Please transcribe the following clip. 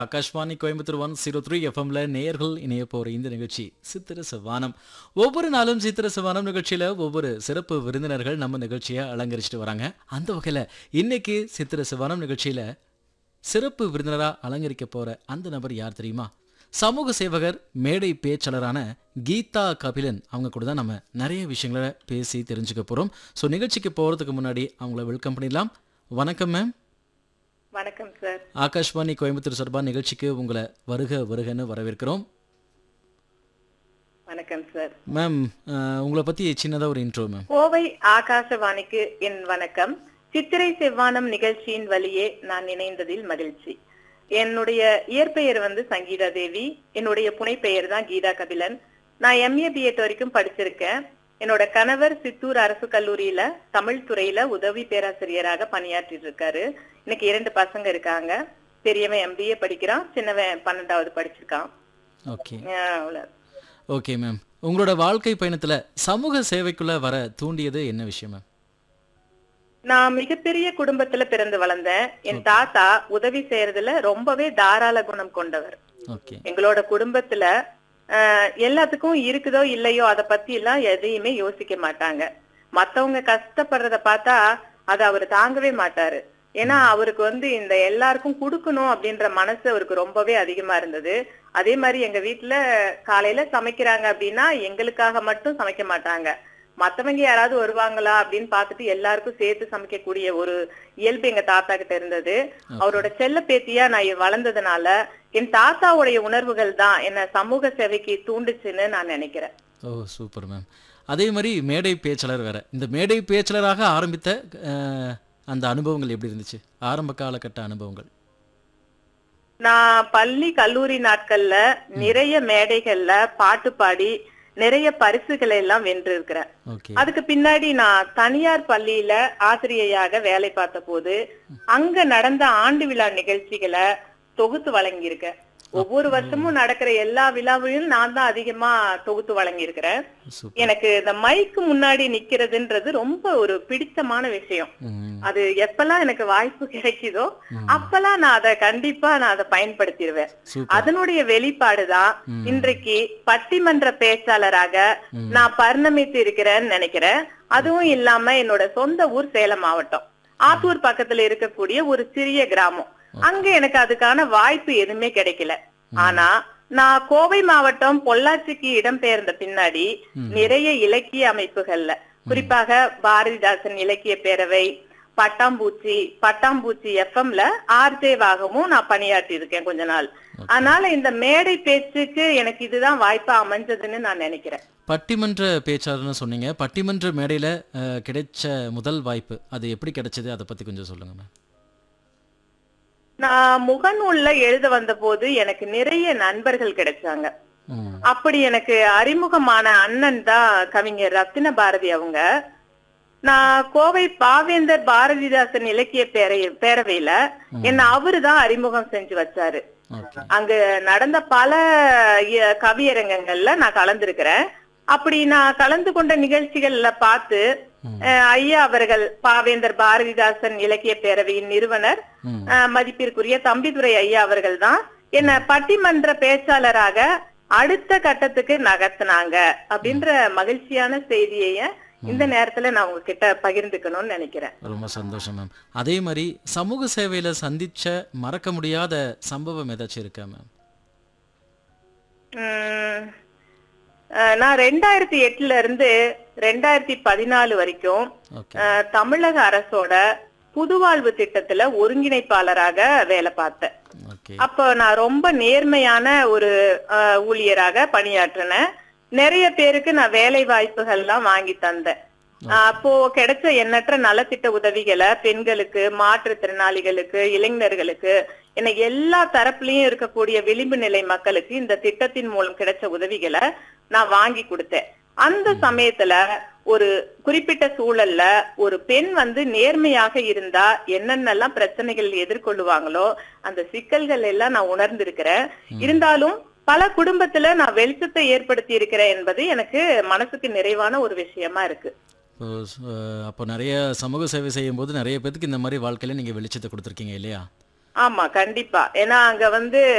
Akashvani Coimbatore one zero three எஃப்எம்ல நேயர்கள் இணைய போற இந்த நிகழ்ச்சி சித்திர செவ்வானம் ஒவ்வொரு நாளும் சித்திர செவ்வானம் நிகழ்ச்சியில ஒவ்வொரு சிறப்பு விருந்தினர்கள் நம்ம நிகழ்ச்சியை அலங்கரிச்சிட்டு வராங்க அந்த வகையில இன்னைக்கு சித்திர செவ்வானம் நிகழ்ச்சியில சிறப்பு விருந்தினரா அலங்கரிக்க போற அந்த நபர் யார் தெரியுமா சமூக சேவகர் மேடை பேச்சாளரான கீதா கபிலன் அவங்க கூட தான் நம்ம நிறைய விஷயங்களை பேசி தெரிஞ்சுக்க போறோம் ஸோ நிகழ்ச்சிக்கு போறதுக்கு முன்னாடி அவங்கள வெல்கம் பண்ணிடலாம் வணக்கம் மேம் வணக்கம் சார் ஆகாஷ்வாணி கோயம்புத்தூர் சார்பா நிகழ்ச்சிக்கு உங்களை வருக வருகன்னு வரவேற்கிறோம் வணக்கம் சார் மேம் அஹ், உங்களை பத்தி சின்னதா ஒரு இன்ட்ரோ மேம் கோவை ஆகாசவாணிக்கு என் வணக்கம் சித்திரை செவ்வானம் நிகழ்ச்சியின் வழியே நான் இணைந்ததில் மகிழ்ச்சி என்னுடைய இயற்பெயர் வந்து சங்கீதா தேவி என்னுடைய புனைப்பெயர் தான் கீதா கபிலன் நான் எம்ஏ பிஎட் வரைக்கும் படிச்சிருக்கேன் என்னோட கணவர் சித்தூர் அரசு கல்லூரியில தமிழ் துறையில உதவி பேராசிரியராக பணியாற்றிட்டு இருக்காரு எனக்கு இரண்டு பசங்க இருக்காங்க பெரியவன் எம்பிஏ படிக்கிறான் சின்னவன் பன்னெண்டாவது படிச்சிருக்கான் ஓகே அஹ் அவ்வளவு. ஓகே மேம் உங்களோட வாழ்க்கை பயணத்துல சமூக சேவைக்குள்ள வர தூண்டியது என்ன விஷயம் மேம் நான் மிகப்பெரிய குடும்பத்துல பிறந்து வளர்ந்தேன் என் தாத்தா உதவி செய்யறதுல ரொம்பவே தாராள குணம் கொண்டவர் ஓகே எங்களோட குடும்பத்துல ஆஹ், எல்லாத்துக்கும் இருக்குதோ இல்லையோ அத பத்தி எல்லாம் எதையுமே யோசிக்க மாட்டாங்க மத்தவங்க கஷ்டப்படுறத பார்த்தா அதை அவர் தாங்கவே மாட்டாரு ஏன்னா அவருக்கு வந்து இந்த எல்லாருக்கும் கொடுக்கணும் அப்படின்ற மனசு அவருக்கு ரொம்பவே அதிகமா இருந்தது அதே மாதிரி எங்க வீட்டுல காலையில சமைக்கிறாங்க அப்படின்னா எங்களுக்காக மட்டும் சமைக்க மாட்டாங்க மத்தவங்க யாராவது வருவாங்களா அப்படின்னு பார்த்துட்டு எல்லாருக்கும் சேர்த்து சமைக்கக்கூடிய ஒரு இயல்பு எங்க தாத்தா கிட்ட இருந்தது அவரோட செல்ல பேத்தியா நான் வளர்ந்ததுனால என் தாத்தாவுடைய உணர்வுகள் தான் என்ன சமூக சேவைக்கு தூண்டுச்சுன்னு நான் நினைக்கிறேன் ஓ சூப்பர் மேம் அதே மாதிரி மேடை பேச்சாளர் வேற இந்த மேடை பேச்சாளராக ஆரம்பித்த அஹ், அந்த அனுபவங்கள் எப்படி இருந்துச்சு ஆரம்ப காலகட்ட அனுபவங்கள் நான் பள்ளி கல்லூரி நாட்கள்ல நிறைய மேடைகள்ல பாட்டு பாடி நிறைய பரிசுகளை எல்லாம் வென்று இருக்கிறேன் ஓகே அதுக்கு பின்னாடி நான் தனியார் பள்ளியில ஆசிரியையாக வேலை பார்த்த போது அங்க நடந்த ஆண்டு விழா நிகழ்ச்சிகளை தொகுத்து வழங்கியிருக்கேன் ஒவ்வொரு வருஷமும் நடக்கிற எல்லா விழாவையும் நான் தான் அதிகமா தொகுத்து வழங்கியிருக்கிறேன் சூப்பர் எனக்கு இந்த மைக்கு முன்னாடி நிக்கிறதுன்றது ரொம்ப ஒரு பிடித்தமான விஷயம் ம், அது எப்பெல்லாம் எனக்கு வாய்ப்பு கிடைக்குதோ அப்பெல்லாம் நான் அதை கண்டிப்பா நான் அதை பயன்படுத்திடுவேன் சூப்பர் அதனுடைய வெளிப்பாடுதான் இன்றைக்கு பட்டிமன்ற பேச்சாளராக நான் பரிணமித்து இருக்கிறேன்னு நினைக்கிறேன் அதுவும் இல்லாம என்னோட சொந்த ஊர் சேலம் மாவட்டம் ஆத்தூர் பக்கத்துல இருக்கக்கூடிய ஒரு சிறிய கிராமம் அங்க எனக்கு அதுக்கான வாய்ப்பு எதுவுமே கிடைக்கல ஆனா நான் கோவை மாவட்டம் பொள்ளாச்சிக்கு இடம்பெயர்ந்த பின்னாடி நிறைய இலக்கிய அமைப்புகள்ல குறிப்பாக பாரதிதாசன் இலக்கிய பேரவை பட்டாம்பூச்சி பட்டாம்பூச்சி எஃப்எம்ல ஆர்ஜேவாகவும் நான் பணியாற்றி இருக்கேன் கொஞ்ச நாள் அதனால இந்த மேடை பேச்சுக்கு எனக்கு இதுதான் வாய்ப்பா அமைஞ்சதுன்னு நான் நினைக்கிறேன் பட்டிமன்ற பேச்சாளர்னு சொன்னீங்க பட்டிமன்ற மேடையில அஹ், கிடைச்ச முதல் வாய்ப்பு அது எப்படி கிடைச்சது அதை பத்தி கொஞ்சம் சொல்லுங்க மேம் நான் முகநூல்ல எழுத வந்த போது எனக்கு நிறைய நண்பர்கள் கிடைச்சாங்க ம், அப்படி எனக்கு அறிமுகமான அண்ணன் தான் கவிஞர் ரத்தின பாரதி அவங்க நான் கோவை பாவேந்தர் பாரதிதாசன் இலக்கிய பேரை பேரவையில என்ன அவரு தான் அறிமுகம் செஞ்சு வச்சாரு ஓகே அங்க நடந்த பல இ- கவியரங்கங்கள்ல நான் கலந்திருக்கிறேன் அப்படி நான் கலந்து கொண்ட நிகழ்ச்சிகள்ல பார்த்து அஹ், ஐயா அவர்கள் பாவேந்தர் பாரதிதாசன் இலக்கிய பேரவையின் நிறுவனர் ம். அஹ், மதிப்பிற்குரிய தம்பிதுரை ஐயா அவர்கள் தான் என்ன பட்டிமன்ற பேச்சாளராக அடுத்த கட்டத்துக்கு நகர்த்தினாங்க அப்படின்ற மகிழ்ச்சியான செய்தியை இந்த நேரத்துல நான் உங்ககிட்ட பகிர்ந்துக்கணும்னு நினைக்கிறேன் ரொம்ப சந்தோஷம் மேம் அதே மாதிரி சமூக சேவையில சந்திச்ச மறக்க முடியாத சம்பவம் ஏதாச்சும் இருக்கா மேம் உம், அஹ், நான் ரெண்டாயிரத்தி எட்டுல இருந்து ரெண்டாயிரத்தி பதினாலு வரைக்கும் ஓகே அஹ், தமிழக அரசோட புதுவாழ்வு திட்டத்துல ஒருங்கிணைப்பாளராக வேலை பார்த்தேன் ஓகே அப்போ நான் ரொம்ப நேர்மையான ஒரு அஹ், ஊழியராக பணியாற்றினேன் நிறைய பேருக்கு நான் வேலை வாய்ப்புகள்லாம் வாங்கி தந்தேன் அஹ், அப்போ கிடைச்ச எண்ணற்ற நலத்திட்ட உதவிகளை பெண்களுக்கு மாற்றுத்திறனாளிகளுக்கு இளைஞர்களுக்கு என எல்லா தரப்புலயும் இருக்கக்கூடிய விளிம்பு நிலை மக்களுக்கு இந்த திட்டத்தின் மூலம் கிடைச்ச உதவிகளை நான் வாங்கி கொடுத்தேன் அந்த சமயத்துல ஒரு குறிப்பிட்ட சூழல்ல ஒரு பெண் வந்து நேர்மையாக இருந்தா என்னென்னலாம் பிரச்சனைகள் எதிர்கொள்ளுவாங்களோ அந்த சிக்கல்கள் எல்லாம் நான் உணர்ந்திருக்கிறேன் இருந்தாலும் பல குடும்பத்துல நான் வெளிச்சத்தை ஏற்படுத்தி இருக்கிறேன் என்பது எனக்கு மனசுக்கு நிறைவான ஒரு விஷயமா இருக்கு இப்போ அஹ், அப்போ நிறைய சமூக சேவை செய்யும் போது நிறைய பேத்துக்கு இந்த மாதிரி வாழ்க்கையில நீங்க வெளிச்சத்தை கொடுத்துருக்கீங்க இல்லையா ஆமா கண்டிப்பா ஏன்னா அங்க வந்து